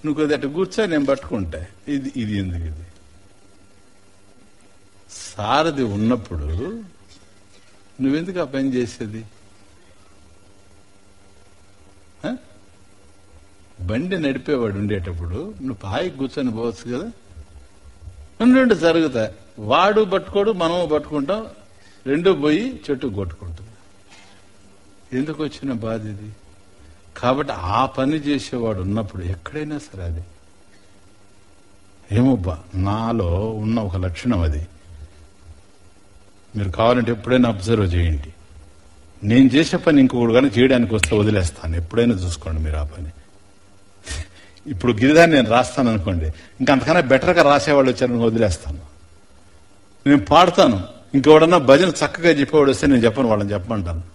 నువ్వు కొద్ది అట్ట కూర్చో నేను పట్టుకుంటా ఇది ఇది ఎందుకు ఇది సారథి ఉన్నప్పుడు నువ్వెందుకు ఆ పని చేసేది ఆ? బండి నడిపేవాడు ఉండేటప్పుడు నువ్వు హాయిగా కూర్చొని పోవచ్చు కదా రెండు జరుగుతాయి వాడు పట్టుకోడు మనము పట్టుకుంటాం రెండు పోయి చెట్టు కొట్టుకుంటుంది ఎందుకు వచ్చిన బాధ ఇది కాబట్టి ఆ పని చేసేవాడు ఉన్నప్పుడు ఎక్కడైనా సరే అది ఏమోబ్బా నాలో ఉన్న ఒక లక్షణం అది మీరు కావాలంటే ఎప్పుడైనా అబ్జర్వ్ చేయండి నేను చేసే పని ఇంకొకటి కానీ చేయడానికి వస్తే వదిలేస్తాను ఎప్పుడైనా చూసుకోండి మీరు ఆ పని ఇప్పుడు గిరిదాన్ని నేను రాస్తాను అనుకోండి ఇంకా అంతకన్నా బెటర్గా రాసేవాళ్ళు వచ్చారని వదిలేస్తాను నేను పాడతాను ఇంకెవడన్నా భజన చక్కగా చెప్పేవాడు వస్తే నేను చెప్పను వాళ్ళని చెప్పమంటాను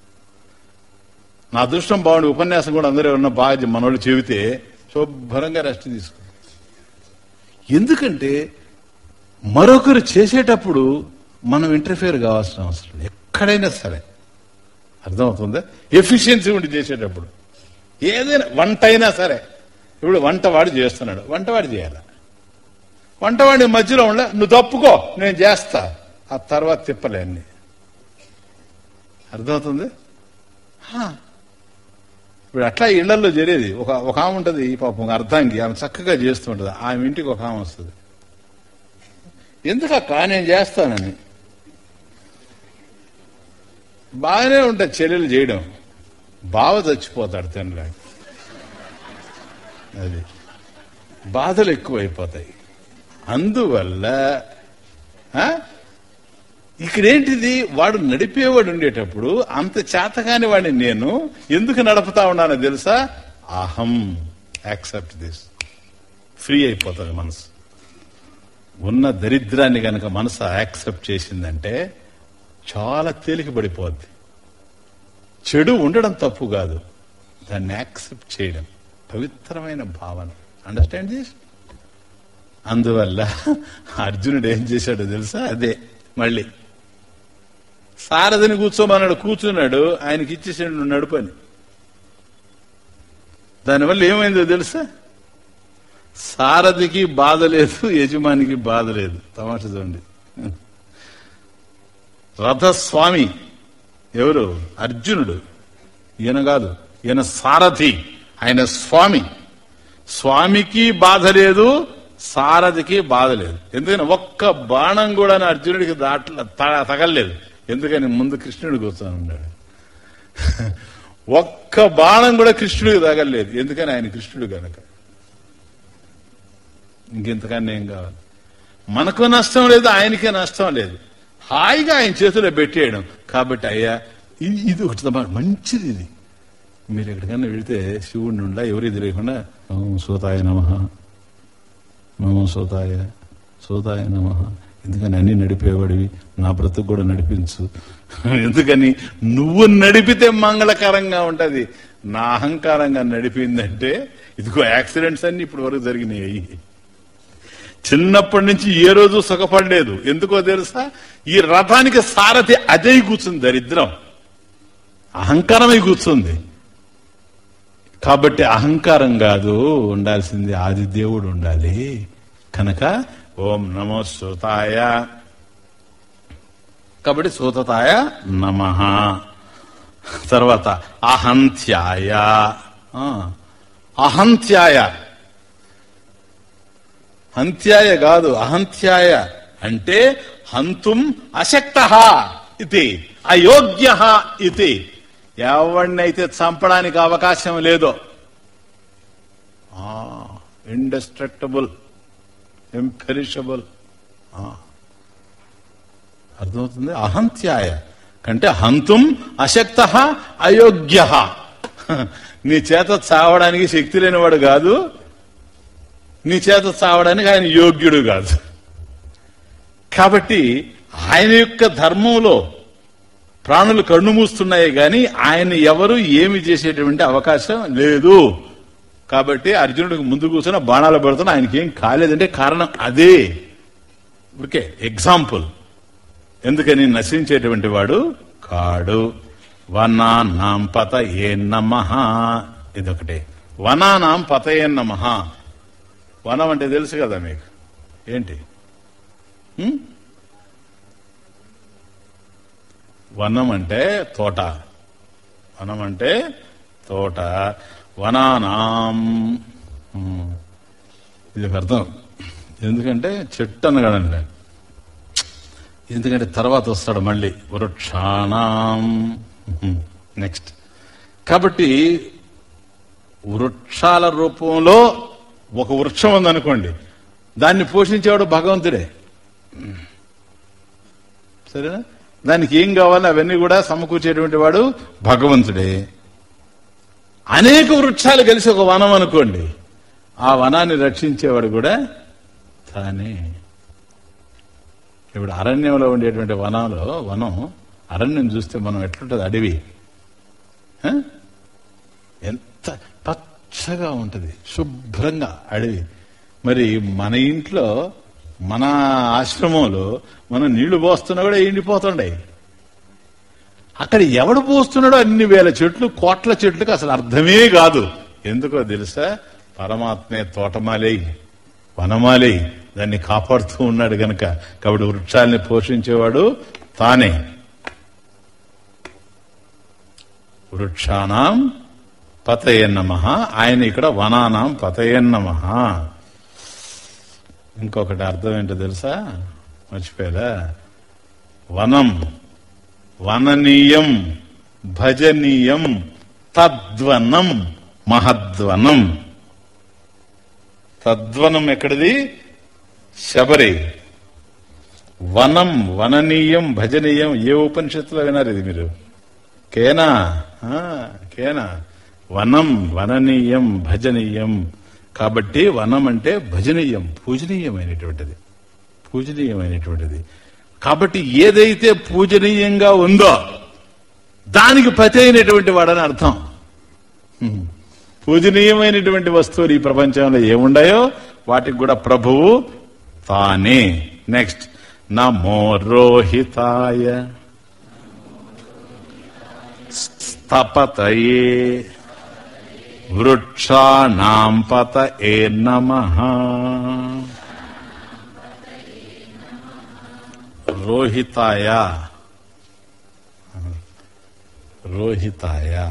నా అదృష్టం బాగుండి ఉపన్యాసం కూడా అందరూ ఎవరన్నా బాగా మనోళ్ళు చెబితే శుభ్రంగా రెస్ట్ తీసుకో ఎందుకంటే మరొకరు చేసేటప్పుడు మనం ఇంటర్ఫియర్ కావాల్సిన అవసరం లేదు. ఎక్కడైనా సరే అర్థమవుతుందా ఎఫిషియన్సీ ఉండి చేసేటప్పుడు ఏదైనా వంట అయినా సరే ఇప్పుడు వంట వాడు చేస్తున్నాడు వంట వాడు చేయాలి వంటవాడి మధ్యలో ఉండ నువ్వు తప్పుకో నేను చేస్తా ఆ తర్వాత తిప్పలే అన్ని అర్థమవుతుంది హా. ఇప్పుడు అట్లా ఇళ్లలో జరిగేది ఒక ఒక ఆమె ఉంటుంది పాపం అర్థానికి ఆమె చక్కగా చేస్తుంటది ఆమె ఇంటికి ఒక ఆమె వస్తుంది ఎందుకక్క నేను చేస్తానని బాగానే ఉంటుంది చెల్లెలు చేయడం బావ చచ్చిపోతాడు తండ్రి అది బాధలు ఎక్కువైపోతాయి అందువల్ల ఆ, ఇక్కడేంటిది వాడు నడిపేవాడు ఉండేటప్పుడు అంత చేతగాని వాడిని నేను ఎందుకు నడుపుతా ఉన్నానో తెలుసా అహం యాక్సెప్ట్ దిస్ ఫ్రీ అయిపోతుంది మనసు ఉన్న దరిద్రాన్ని గనక మనసు యాక్సెప్ట్ చేసిందంటే చాలా తేలిక పడిపోద్ది చెడు ఉండడం తప్పు కాదు దాన్ని యాక్సెప్ట్ చేయడం పవిత్రమైన భావన అండర్స్టాండ్ దిస్ అందువల్ల అర్జునుడు ఏం చేశాడో తెలుసా అదే మళ్ళీ సారథిని కూర్చోమన్నాడు కూర్చున్నాడు ఆయనకి ఇచ్చేసాడు నువ్వు నడుపని దానివల్ల ఏమైందో తెలుసా సారథికి బాధ లేదు యజమానికి బాధ లేదు తమాష చూడండి రథస్వామి ఎవరు అర్జునుడు ఈయన కాదు ఈయన సారథి ఆయన స్వామి స్వామికి బాధ లేదు సారథికి బాధ లేదు ఎందుకని ఒక్క బాణం కూడా అర్జునుడికి దాట్ల త- తగలలేదు ఎందుకని ముందు కృష్ణుడు కూర్చొని ఉన్నాడు ఒక్క బాణం కూడా కృష్ణుడికి తగలలేదు ఎందుకని ఆయన కృష్ణుడు గనక ఇంకెంతకన్నా ఏం కావాలి మనకు నష్టం లేదు ఆయనకే నష్టం లేదు హాయిగా ఆయన చేతిలో పెట్టేయడం కాబట్టి అయ్యా ఇది ఇది ఒకటి తమ- మంచిది ఇది మీరు ఎక్కడికైనా వెళితే శివుడిని ఉండా ఎవరు ఎదురేయకుండా ఓం సూతాయ నమ నమో సూతాయ సూతాయ నమ ఎందుకని అన్ని నడిపేవాడివి నా బ్రతుకు కూడా నడిపించు ఎందుకని నువ్వు నడిపితే మంగళకరంగా ఉంటది నా అహంకారంగా నడిపిందంటే ఇదిగో యాక్సిడెంట్స్ అన్ని ఇప్పటి వరకు జరిగినాయి చిన్నప్పటి నుంచి ఏ రోజు సుఖపడలేదు ఎందుకో తెలుసా ఈ రథానికి సారథి అదే కూర్చుంది దరిద్రం అహంకారమై కూర్చుంది కాబట్టి అహంకారం కాదు ఉండాల్సింది ఆది దేవుడు ఉండాలి కనుక ఓం నమో సూతాయ కాబట్టి సూతతాయ నమ తర్వాత అహంత్యాయ ఆ, అహంత్యాయ హంత్యాయ కాదు అహంత్యాయ అంటే హంతుం అశక్త ఇది అయోగ్య ఇది ఎవరినైతే చంపడానికి అవకాశం లేదో ఇండస్ట్రక్టబుల్ ఇంపెరిషబుల్ అర్థమవుతుంది అహంత్యాయ కంటే హంతుం అశక్త అయోగ్య నీ చేత చావడానికి శక్తి లేనివాడు కాదు నీ చేత చావడానికి ఆయన యోగ్యుడు కాదు కాబట్టి ఆయన యొక్క ధర్మంలో ప్రాణులు కన్ను మూస్తున్నాయి గాని ఆయన ఎవరు ఏమి చేసేటువంటి అవకాశం లేదు కాబట్టి అర్జునుడికి ముందు కూర్చొని బాణాలు పెడుతున్నా ఆయనకి ఏం కాలేదంటే కారణం అదే ఓకే ఎగ్జాంపుల్ ఎందుకని నశించేటువంటి వాడు కాడు వనానాం పత ఏ నమ ఇదొకటే వనానాం పత ఏ నమ వనం అంటే తెలుసు కదా మీకు ఏంటి ఉం? వనం అంటే తోట వనం అంటే తోట వనానాం ఉం. ఇది ఒక అర్థం ఎందుకంటే చెట్టు అనగానండి ఎందుకంటే తర్వాత వస్తాడు మళ్ళీ వృక్షాణం నెక్స్ట్ కాబట్టి వృక్షాల రూపంలో ఒక వృక్షం ఉందనుకోండి దాన్ని పోషించేవాడు భగవంతుడే సరేనా దానికి ఏం కావాలో అవన్నీ కూడా సమకూర్చేటువంటి వాడు భగవంతుడే అనేక వృక్షాలు కలిసి ఒక వనం అనుకోండి ఆ వనాన్ని రక్షించేవాడు కూడా తానే ఇప్పుడు అరణ్యంలో ఉండేటువంటి వనంలో వనం అరణ్యం చూస్తే మనం ఎట్లుంటుంది అడవి ఆ? ఎంత పచ్చగా ఉంటుంది శుభ్రంగా అడవి మరి మన ఇంట్లో మన ఆశ్రమంలో మనం నీళ్లు పోస్తున్నా కూడా ఎండిపోతుండే అక్కడ ఎవడు పోస్తున్నాడో అన్ని వేల చెట్లు కోట్ల చెట్లకు అసలు అర్థమే కాదు ఎందుకో తెలుసా పరమాత్మే తోటమాలై వనమాలై దాన్ని కాపాడుతూ ఉన్నాడు గనక కాబట్టి వృక్షాల్ని పోషించేవాడు తానే వృక్షానాం పతయన్నమ ఆయన ఇక్కడ వనానాం పతయన్నమ ఇంకొకటి అర్థం ఏంటో తెలుసా మర్చిపోయారా వనం వననీయం భజనీయం తద్వనం మహద్వనం తద్వనం ఎక్కడిది శబరి వనం వననీయం భజనీయం ఏ ఉపనిషత్తులో వినారు ఇది మీరు కేనా ఆ, కేనా వనం వననీయం భజనీయం కాబట్టి వనం అంటే భజనీయం పూజనీయమైనటువంటిది పూజనీయమైనటువంటిది కాబట్టి ఏదైతే పూజనీయంగా ఉందో దానికి పతి అయినటువంటి వాడని అర్థం హ్మ్. పూజనీయమైనటువంటి వస్తువులు ఈ ప్రపంచంలో ఏముండాయో వాటికి కూడా ప్రభువు తానే నెక్స్ట్ నమో రోహితాయ స్థపతయే వృక్షాణం పత ఏ నమ రోహితాయ రోహితాయ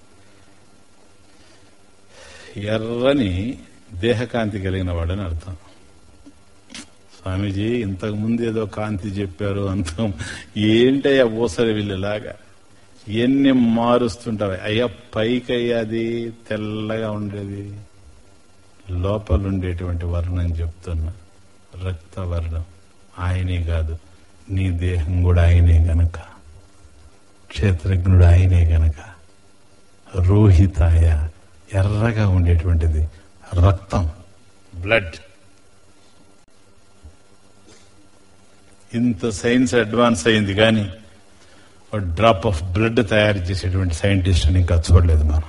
ఎర్రని దేహకాంతి కలిగిన వాడని అర్థం స్వామీజీ ఇంతకు ముందు ఏదో కాంతి చెప్పారు అంత ఏంటయ్యా ఊసరి వీళ్ళలాగా ఎన్ని మారుస్తుంటావు అయ్యా పైకయ్యా అది తెల్లగా ఉండేది లోపల ఉండేటువంటి వర్ణం చెప్తున్నా రక్త వర్ణం ఆయనే కాదు నీ దేహం కూడా ఆయనే గనక క్షేత్రజ్ఞుడు ఆయనే గనక రోహితాయ ఎర్రగా ఉండేటువంటిది రక్తం బ్లడ్ ఇంత సైన్స్ అడ్వాన్స్ అయింది కానీ ఒక డ్రాప్ ఆఫ్ బ్లడ్ తయారు చేసేటువంటి సైంటిస్ట్ ఇంకా చూడలేదు మనం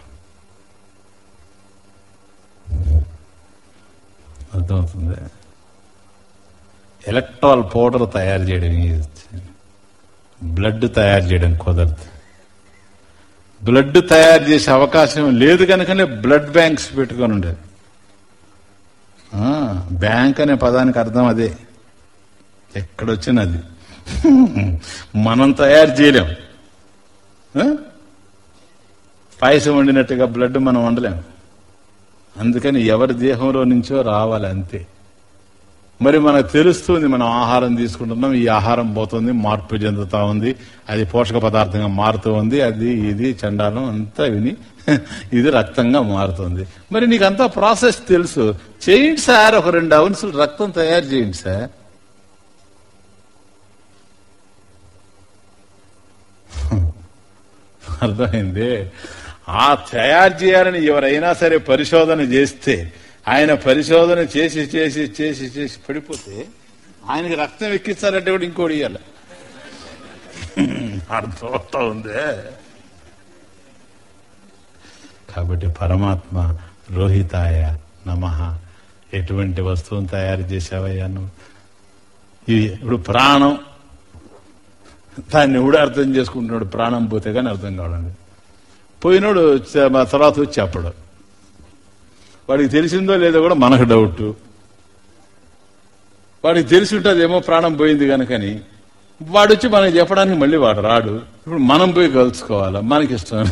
అర్థమవుతుంది ఎలక్ట్రాల్ పౌడర్ తయారు చేయడం ఈజీ. బ్లడ్ తయారు చేయడం కుదరదు బ్లడ్ తయారు చేసే అవకాశం లేదు కనుకనే బ్లడ్ బ్యాంక్స్ పెట్టుకొని ఉండేది ఆ, బ్యాంక్ అనే పదానికి అర్థం అదే ఎక్కడొచ్చినది మనం తయారు చేయలేం ఆ? పాయసం వండినట్టుగా బ్లడ్ మనం వండలేం అందుకని ఎవరి దేహంలో నుంచో రావాలి అంతే మరి మనకు తెలుస్తుంది మనం ఆహారం తీసుకుంటున్నాం ఈ ఆహారం పోతుంది మార్పు చెందుతా ఉంది అది పోషక పదార్థంగా మారుతూ ఉంది అది ఇది చండాలం అంతా విని ఇది రక్తంగా మారుతుంది మరి నీకు అంతా ప్రాసెస్ తెలుసు చేయండి సార్ ఒక రెండు అవున్సులు రక్తం తయారు చేయండి సార్ అర్థమైంది ఆ తయారు చేయాలని ఎవరైనా సరే పరిశోధన చేస్తే ఆయన పరిశోధన చేసి చేసి చేసి చేసి పడిపోతే ఆయనకి రక్తం ఎక్కిస్తారంటే కూడా ఇంకోటి ఇవ్వాలి అర్థమవుతా ఉంది కాబట్టి పరమాత్మ రోహితాయ నమ ఎటువంటి వస్తువును తయారు చేసావయ్యా నువ్వు ఇది ఇప్పుడు ప్రాణం దాన్ని కూడా అర్థం చేసుకుంటున్నాడు ప్రాణం పోతే కానీ అర్థం కావడం పోయినోడు చ- మా తర్వాత వచ్చి చెప్పడు వాడికి తెలిసిందో లేదో కూడా మనకు డౌట్ వాడికి తెలిసి ఉంటుందేమో ప్రాణం పోయింది కనుకని వాడు వచ్చి మనకి చెప్పడానికి మళ్ళీ వాడు రాడు ఇప్పుడు మనం పోయి కలుసుకోవాలా మనకి ఇష్టం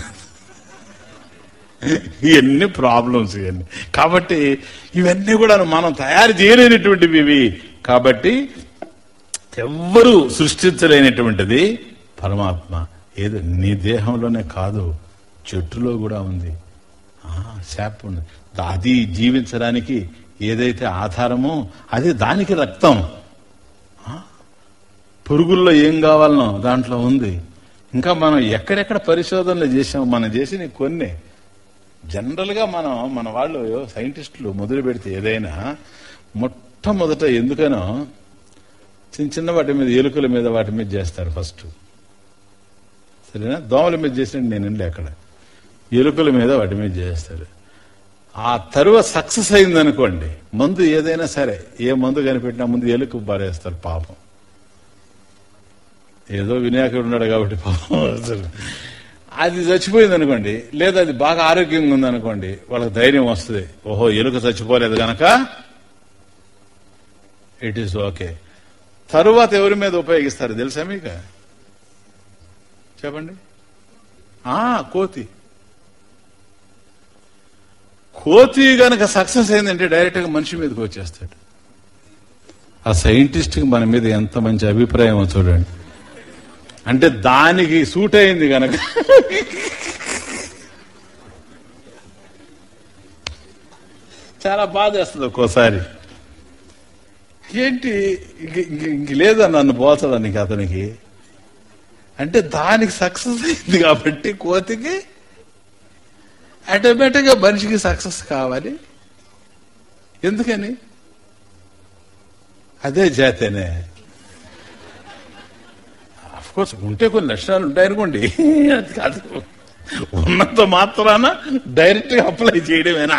ఇవన్నీ ప్రాబ్లమ్స్ ఇవన్నీ కాబట్టి ఇవన్నీ కూడా మనం తయారు చేయలేనటువంటివి ఇవి కాబట్టి ఎవ్వరూ సృష్టించలేనటువంటిది పరమాత్మ ఏదో నీ దేహంలోనే కాదు చెట్టులో కూడా ఉంది ఆ, శాప్ ఉంది అది జీవించడానికి ఏదైతే ఆధారమో అది దానికి రక్తం ఆ, పురుగుల్లో ఏం కావాలనో దాంట్లో ఉంది ఇంకా మనం ఎక్కడెక్కడ పరిశోధనలు చేసాం మనం చేసిన కొన్ని జనరల్ గా మనం మన వాళ్ళు సైంటిస్టులు మొదలు పెడితే ఏదైనా మొట్టమొదట ఎందుకనో చిన్న చిన్న వాటి మీద ఎలుకల మీద వాటి మీద చేస్తారు ఫస్ట్ సరేనా దోమల మీద చేసినట్టు నేను వెళ్ళి అక్కడ ఎలుకల మీద వాటి మీద చేస్తారు ఆ తరువాత సక్సెస్ అయింది అనుకోండి మందు ఏదైనా సరే ఏ మందు కనిపెట్టినా ముందు ఎలుక పారేస్తారు పాపం ఏదో వినాయకుడు ఉన్నాడు కాబట్టి పాపం అసలు అది చచ్చిపోయింది అనుకోండి లేదా అది బాగా ఆరోగ్యంగా ఉంది అనుకోండి వాళ్ళకి ధైర్యం వస్తుంది ఓహో ఎలుక చచ్చిపోలేదు గనక ఇట్ ఈస్ ఓకే తరువాత ఎవరి మీద ఉపయోగిస్తారు తెలుసా మీకు చెప్పండి ఆ కోతి కోతి గనక సక్సెస్ అయిందంటే డైరెక్ట్ గా మనిషి మీదకి వచ్చేస్తాడు ఆ సైంటిస్ట్ కి మన మీద ఎంత మంచి అభిప్రాయం చూడండి అంటే దానికి సూట్ అయింది గనక చాలా బాధ వేస్తుంది ఒక్కోసారి ఏంటి ఇంక ఇంక- ఇంక లేదా నన్ను పోతాడా నీకు అతనికి అంటే దానికి సక్సెస్ అయింది కాబట్టి కోతికి ఆటోమేటిక్ గా మనిషికి సక్సెస్ కావాలి ఎందుకని అదే జాతేనే కోర్స్ ఉంటే కొన్ని లక్షణాలు ఉంటాయనుకోండి అది కాదు ఉన్నంత మాత్రాన డైరెక్ట్ గా అప్లై చేయడమేనా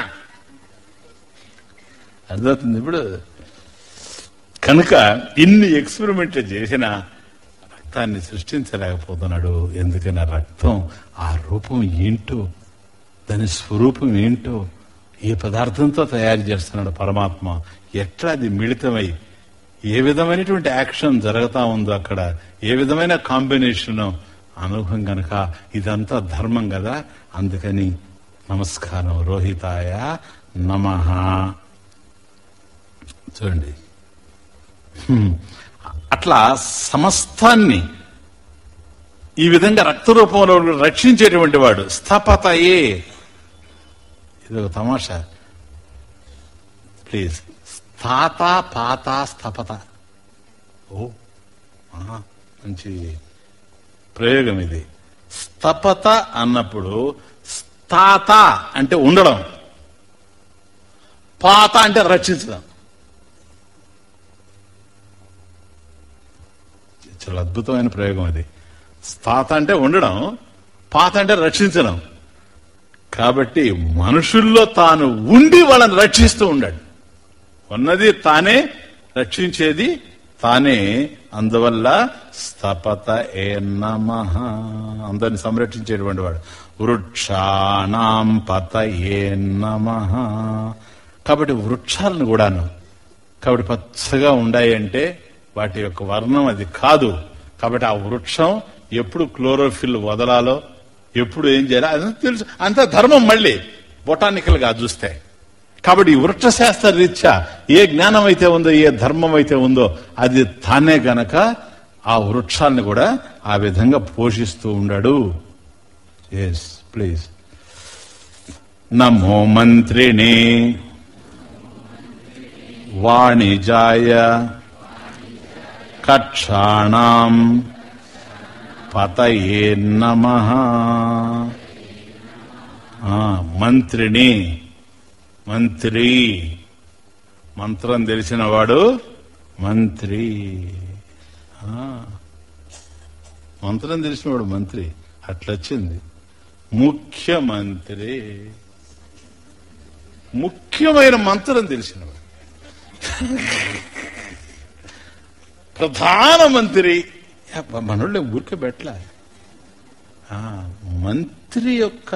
అర్థమవుతుంది ఇప్పుడు కనుక ఇన్ని ఎక్స్పెరిమెంట్ చేసిన రక్తాన్ని సృష్టించలేకపోతున్నాడు ఎందుకని ఆ రక్తం ఆ రూపం ఏంటో దాని స్వరూపం ఏంటో ఏ పదార్థంతో తయారు చేస్తున్నాడు పరమాత్మ ఎట్లా అది మిళితమై ఏ విధమైనటువంటి యాక్షన్ జరుగుతా ఉందో అక్కడ ఏ విధమైన కాంబినేషన్ అనుభవం గనక ఇదంతా ధర్మం కదా అందుకని నమస్కారం రోహితాయ నమ చూడండి హ్మ్. అట్లా సమస్తాన్ని ఈ విధంగా రక్త రూపంలో రక్షించేటువంటి వాడు స్థపతయే ఇది ఒక తమాషా ప్లీజ్ స్థాత పాత స్థపత ఓ ఆహా, మంచి ప్రయోగం ఇది స్థపత అన్నప్పుడు స్థాత అంటే ఉండడం పాత అంటే రక్షించడం చాలా అద్భుతమైన ప్రయోగం అది స్థాత అంటే ఉండడం పాత అంటే రక్షించడం కాబట్టి మనుషుల్లో తాను ఉండి వాళ్ళని రక్షిస్తూ ఉండాడు ఉన్నది తానే రక్షించేది తానే అందువల్ల స్థపత ఏ నమ అందరిని సంరక్షించేటువంటి వాడు వృక్షాణం పత ఏ నమ కాబట్టి వృక్షాలను కూడాను కాబట్టి పచ్చగా ఉన్నాయి అంటే వాటి యొక్క వర్ణం అది కాదు కాబట్టి ఆ వృక్షం ఎప్పుడు క్లోరోఫిల్ వదలాలో ఎప్పుడు ఏం చేయాలో అదంతా తెలుసు అంత ధర్మం మళ్ళీ బొటానికల్ గా చూస్తే కాబట్టి ఈ వృక్ష శాస్త్ర రీత్యా ఏ జ్ఞానం అయితే ఉందో ఏ ధర్మం అయితే ఉందో అది తానే గనక ఆ వృక్షాన్ని కూడా ఆ విధంగా పోషిస్తూ ఉండాడు ఎస్ ప్లీజ్ నమో మంత్రిణి వాణిజాయ కక్షాణం పతయే నమ మంత్రిని మంత్రి మంత్రం తెలిసిన వాడు మంత్రి ఆ, మంత్రం తెలిసినవాడు మంత్రి అట్లొచ్చింది ముఖ్యమంత్రి ముఖ్యమైన మంత్రం తెలిసినవాడు ప్రధానమంత్రి మనోళ్ళు ఊరికే పెట్టలే ఆ, మంత్రి యొక్క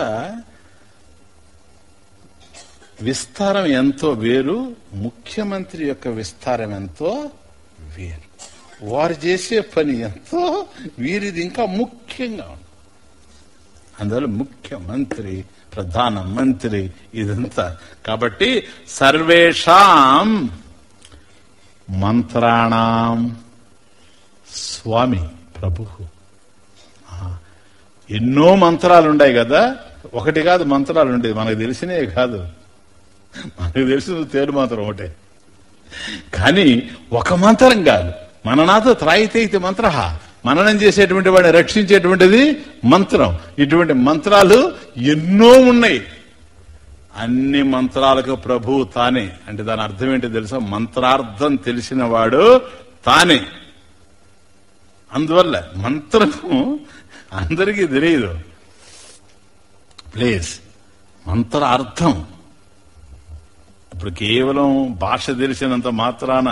విస్తారం ఎంతో వేరు ముఖ్యమంత్రి యొక్క విస్తారం ఎంతో వీరు వారు చేసే పని ఎంతో వీరిది ఇంకా ముఖ్యంగా ఉంది అందువల్ల ముఖ్యమంత్రి ప్రధాన మంత్రి ఇదంతా కాబట్టి సర్వేషాం మంత్రాణం స్వామి ప్రభు ఎన్నో మంత్రాలు ఉన్నాయి కదా ఒకటి కాదు మంత్రాలు ఉండేది మనకు తెలిసినే కాదు మనకు తెలిసిన తేడు మాత్రం ఒకటే కానీ ఒక మంత్రం కాదు మననాథ త్రాయితైతి మంత్ర మననం చేసేటువంటి వాడిని రక్షించేటువంటిది మంత్రం ఇటువంటి మంత్రాలు ఎన్నో ఉన్నాయి అన్ని మంత్రాలకు ప్రభువు తానే అంటే దాని అర్థం ఏంటి తెలుసా మంత్రార్థం తెలిసిన వాడు తానే అందువల్ల మంత్రము అందరికీ తెలియదు ప్లీజ్ మంత్ర అర్థం ఇప్పుడు కేవలం భాష తెలిసినంత మాత్రాన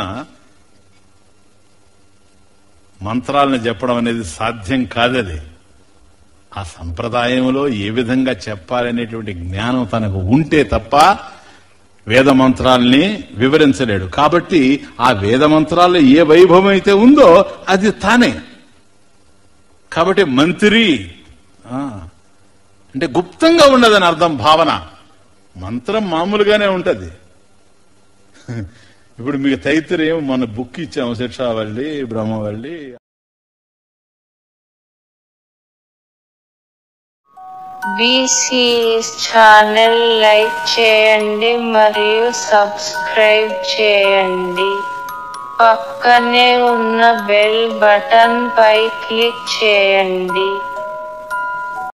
మంత్రాలను చెప్పడం అనేది సాధ్యం కాదది ఆ సంప్రదాయంలో ఏ విధంగా చెప్పాలనేటువంటి జ్ఞానం తనకు ఉంటే తప్ప వేద మంత్రాల్ని వివరించలేడు కాబట్టి ఆ వేద మంత్రాల్లో ఏ వైభవం అయితే ఉందో అది తానే కాబట్టి మంత్రి ఆ, అంటే గుప్తంగా ఉండదని అర్థం భావన మంత్రం మామూలుగానే ఉంటది ఇప్పుడు మీకు తైత్రయం మన బుక్ ఇచ్చాము Shikshavalli Brahmavalli BCS channel like చేయండి మరియు సబ్స్క్రైబ్ చేయండి పక్కనే ఉన్న బెల్ బటన్ పై క్లిక్ చేయండి